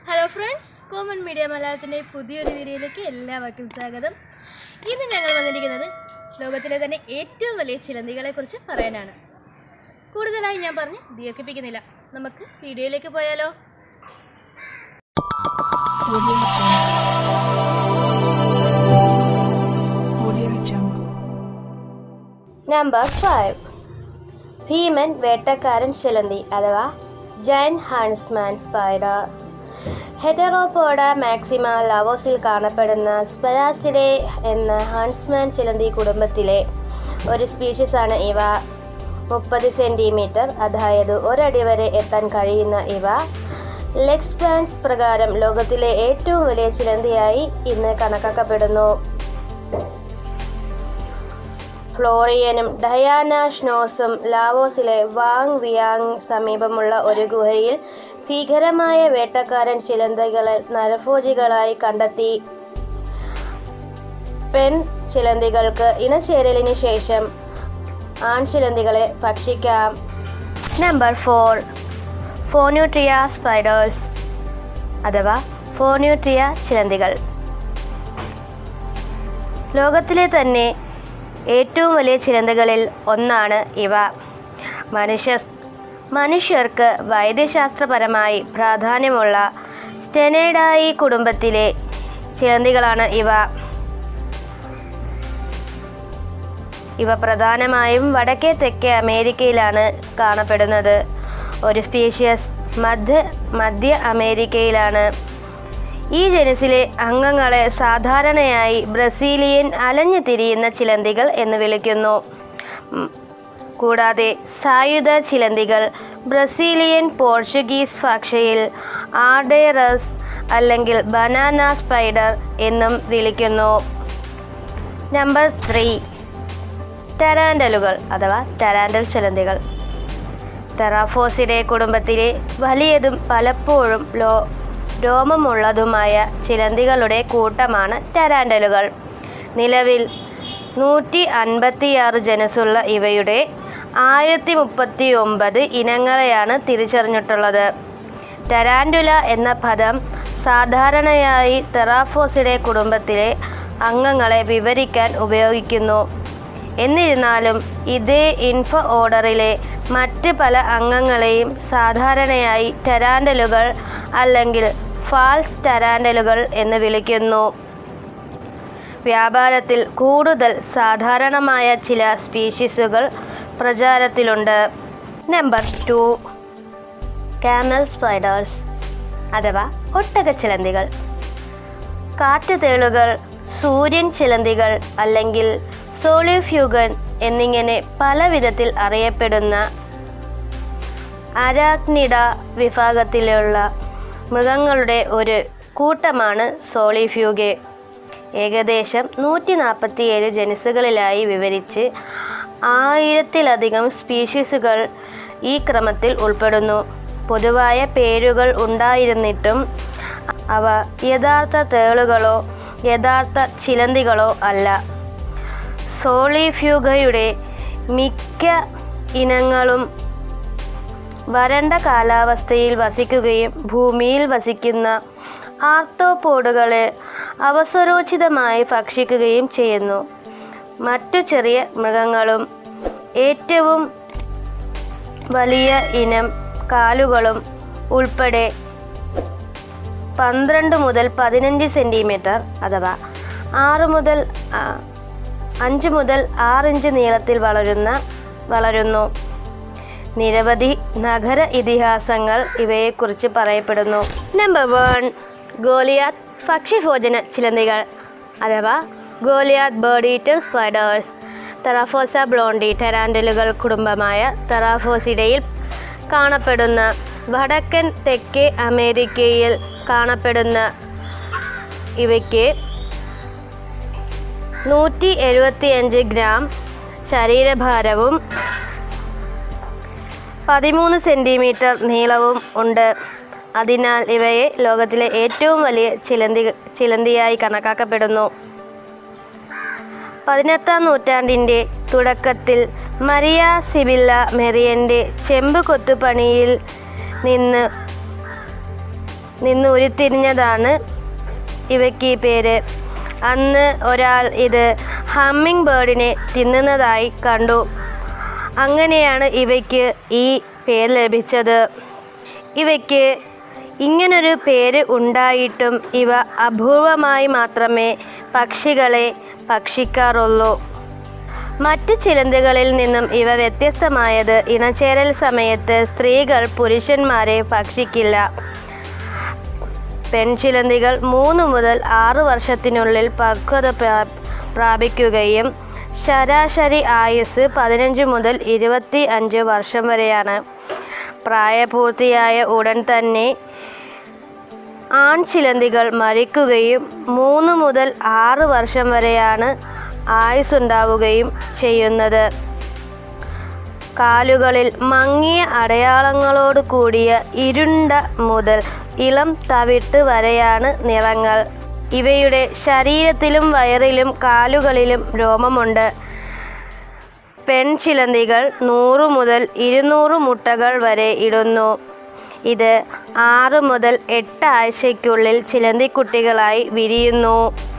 Hello friends common media മലയാളത്തിൻ്റെ പുതിയൊരു വീഡിയോയിലേക്ക് എല്ലാവർക്കും സ്വാഗതം ഇന്ന് ഞങ്ങൾ വന്നിരിക്കുന്നത് ലോകത്തിലെ തന്നെ ഏറ്റവും വലിയ ചിലന്തികളെക്കുറിച്ച് പറയാനാണ് കൂടുതലായി ഞാൻ പറഞ്ഞ് ദീർഘിപ്പിക്കുന്നില്ല നമുക്ക് വീഡിയോയിലേക്ക് പോയാലോ നമ്പർ ഫൈവ് ഭീമൻ വേട്ടക്കാരൻ ചിലന്തി അഥവാ giant huntsman spider heteropoda maxima ലവോസിൽ കാണപ്പെടുന്ന സ്പെരാസിഡെ എന്ന ഹാൻസ്മാൻ ചിലന്തി കുടുംബത്തിലെ ഒരു സ്പീഷീസാണ് ഇവ മുപ്പത് സെൻറ്റിമീറ്റർ അതായത് ഒരടി വരെ എത്താൻ കഴിയുന്ന ഇവ ലെഗ് സ്പാൻസ് പ്രകാരം ലോകത്തിലെ ഏറ്റവും വലിയ ചിലന്തിയായി ഇന്ന് കണക്കാക്കപ്പെടുന്നു ഫ്ലോറിയനും ഡയാന ഷ്നോസും ലാവോസിലെ വാങ് വിയാങ് സമീപമുള്ള ഒരു ഗുഹയിൽ ഭീകരമായ വേട്ടക്കാരൻ ചിലന്തികളെ നരഭോജികളായി കണ്ടെത്തി പെൺ ചിലന്തികൾക്ക് ഇണചേരലിന് ശേഷം ആൺചിലന്തികളെ ഭക്ഷിക്കാം നമ്പർ ഫോർ ഫോന്യൂട്രിയ സ്പൈഡേഴ്സ് അഥവാ ഫോന്യൂട്രിയ ചിലന്തികൾ ലോകത്തിലെ തന്നെ ഏറ്റവും വലിയ ചിലന്തികളിൽ ഒന്നാണ് ഇവ മനുഷ്യ മനുഷ്യർക്ക് വൈദ്യശാസ്ത്രപരമായി പ്രാധാന്യമുള്ള സ്റ്റെനേഡായി കുടുംബത്തിലെ ചിലന്തികളാണ് ഇവ ഇവ പ്രധാനമായും വടക്കേ തെക്കേ അമേരിക്കയിലാണ് കാണപ്പെടുന്നത് ഒരു സ്പീഷ്യസ് മധ്യ മധ്യ അമേരിക്കയിലാണ് ഈ ജനുസിലെ അംഗങ്ങളെ സാധാരണയായി ബ്രസീലിയൻ അലഞ്ഞു തിരിയുന്ന ചിലന്തികൾ എന്ന് വിളിക്കുന്നു ഉം. കൂടാതെ സായുധ ചിലന്തികൾ ബ്രസീലിയൻ പോർച്ചുഗീസ് ഭാഷയിൽ ആർഡേറസ് അല്ലെങ്കിൽ ബനാന സ്പൈഡർ എന്നും വിളിക്കുന്നു നമ്പർ ത്രീ ടെറാൻഡലുകൾ അഥവാ ടെറാൻഡൽ ചിലന്തികൾ ടെറാഫോസിഡെ കുടുംബത്തിലെ വലിയതും പലപ്പോഴും ലോ രോമമുള്ളതുമായ ചിലന്തികളുടെ കൂട്ടമാണ് ടെറാൻഡലുകൾ നിലവിൽ നൂറ്റി അൻപത്തിയാറ് ജനസുള്ള ഇവയുടെ ആയിരത്തി മുപ്പത്തി ഒമ്പത് ഇനങ്ങളെയാണ് തിരിച്ചറിഞ്ഞിട്ടുള്ളത് ടെറാൻഡുല എന്ന പദം സാധാരണയായി തെറാഫോസിഡെ കുടുംബത്തിലെ അംഗങ്ങളെ വിവരിക്കാൻ ഉപയോഗിക്കുന്നു എന്നിരുന്നാലും ഇതേ ഇൻഫോ ഓർഡറിലെ മറ്റ് പല അംഗങ്ങളെയും സാധാരണയായി ടെറാൻഡലുകൾ അല്ലെങ്കിൽ ഫാൾസ് ടെറാൻഡലുകൾ എന്ന് വിളിക്കുന്നു വ്യാപാരത്തിൽ കൂടുതൽ സാധാരണമായ ചില സ്പീഷീസുകൾ പ്രചാരത്തിലുണ്ട് നമ്പർ ടു കാമൽ സ്പൈഡേഴ്സ് അഥവാ ഒട്ടകച്ചിലന്തികൾ കാറ്റുതേളുകൾ സൂര്യൻ ചിലന്തികൾ അല്ലെങ്കിൽ സോളിഫ്യൂഗൻ എന്നിങ്ങനെ പല വിധത്തിൽ അറിയപ്പെടുന്ന അരാക്നിഡ വിഭാഗത്തിലുള്ള മൃഗങ്ങളുടെ ഒരു കൂട്ടമാണ് സോളിഫ്യൂഗെ ഏകദേശം നൂറ്റി നാൽപ്പത്തിയേഴ് ജനുസുകളിലായി വിവരിച്ച് ആയിരത്തിലധികം സ്പീഷീസുകൾ ഈ ക്രമത്തിൽ ഉൾപ്പെടുന്നു പൊതുവായ പേരുകൾ ഉണ്ടായിരുന്നിട്ടും അവ യഥാർത്ഥ തേളുകളോ യഥാർത്ഥ ചിലന്തികളോ അല്ല സോളിഫ്യൂഗയുടെ മിക്ക ഇനങ്ങളും വരണ്ട കാലാവസ്ഥയിൽ വസിക്കുകയും ഭൂമിയിൽ വസിക്കുന്ന ആർത്തോപോഡുകളെ അവസരോചിതമായി ഭക്ഷിക്കുകയും ചെയ്യുന്നു മറ്റു ചെറിയ മൃഗങ്ങളും ഏറ്റവും വലിയ ഇനം കാലുകളും ഉൾപ്പെടെ പന്ത്രണ്ട് മുതൽ പതിനഞ്ച് സെൻറ്റിമീറ്റർ അഥവാ ആറ് മുതൽ ആ, അഞ്ച് മുതൽ ആറ് ഇഞ്ച് നീളത്തിൽ വളരുന്ന വളരുന്നു നിരവധി നഗര ഇതിഹാസങ്ങൾ ഇവയെക്കുറിച്ച് പറയപ്പെടുന്നു നമ്പർ വൺ ഗോലിയാത്ത് പക്ഷിഭോജന ചിലന്തികൾ അഥവാ Goliath bird eater spiders theraphosa blondi ടെറാൻഡലുകൾ കുടുംബമായ തെറാഫോസിഡയിൽ കാണപ്പെടുന്ന വടക്കൻ തെക്കേ അമേരിക്കയിൽ കാണപ്പെടുന്ന ഇവയ്ക്ക് നൂറ്റി എഴുപത്തിയഞ്ച് ഗ്രാം ശരീരഭാരവും പതിമൂന്ന് സെൻറ്റിമീറ്റർ നീളവും ഉണ്ട് അതിനാൽ ഇവയെ ലോകത്തിലെ ഏറ്റവും വലിയ ചിലന്തി ചിലന്തിയായി കണക്കാക്കപ്പെടുന്നു പതിനെട്ടാം നൂറ്റാണ്ടിൻ്റെ തുടക്കത്തിൽ മരിയ സിബില്ല മെറിയൻ്റെ ചെമ്പ് കൊത്തുപണിയിൽ നിന്ന് നിന്ന് ഉരുത്തിരിഞ്ഞതാണ് ഇവയ്ക്ക് ഈ പേര് അന്ന് ഒരാൾ ഇത് ഹമ്മിങ് ബേർഡിനെ തിന്നുന്നതായി കണ്ടു അങ്ങനെയാണ് ഇവയ്ക്ക് ഈ പേര് ലഭിച്ചത് ഇവയ്ക്ക് ഇങ്ങനൊരു പേര് ഉണ്ടായിട്ടും ഇവ അപൂർവമായി മാത്രമേ പക്ഷികളെ ഭക്ഷിക്കാറുള്ളൂ മറ്റ് ചിലന്തികളിൽ നിന്നും ഇവ വ്യത്യസ്തമായത് ഇണചേരൽ സമയത്ത് സ്ത്രീകൾ പുരുഷന്മാരെ ഭക്ഷിക്കില്ല പെൺചിലന്തികൾ മൂന്ന് മുതൽ ആറ് വർഷത്തിനുള്ളിൽ പക്വത പ്രാ- പ്രാപിക്കുകയും ശരാശരി ആയുസ് പതിനഞ്ച് മുതൽ ഇരുപത്തി അഞ്ച് വർഷം വരെയാണ് പ്രായപൂർത്തിയായ ഉടൻ തന്നെ ആൺചിലന്തികൾ മരിക്കുകയും മൂന്ന് മുതൽ ആറ് വർഷം വരെയാണ് ആയുസ്സുണ്ടാവുകയും ചെയ്യുന്നത് കാലുകളിൽ മങ്ങിയ അടയാളങ്ങളോട് കൂടിയ ഇരുണ്ട മുതൽ ഇളം തവിട്ട് വരെയാണ് നിറങ്ങൾ ഇവയുടെ ശരീരത്തിലും വയറിലും കാലുകളിലും രോമമുണ്ട് പെൺചിലന്തികൾ നൂറ് മുതൽ ഇരുന്നൂറ് മുട്ടകൾ വരെ ഇടുന്നു ഇത് ആറ് മുതൽ എട്ട് ആഴ്ചയ്ക്കുള്ളിൽ ചിലന്തിക്കുട്ടികളായി വിരിയുന്നു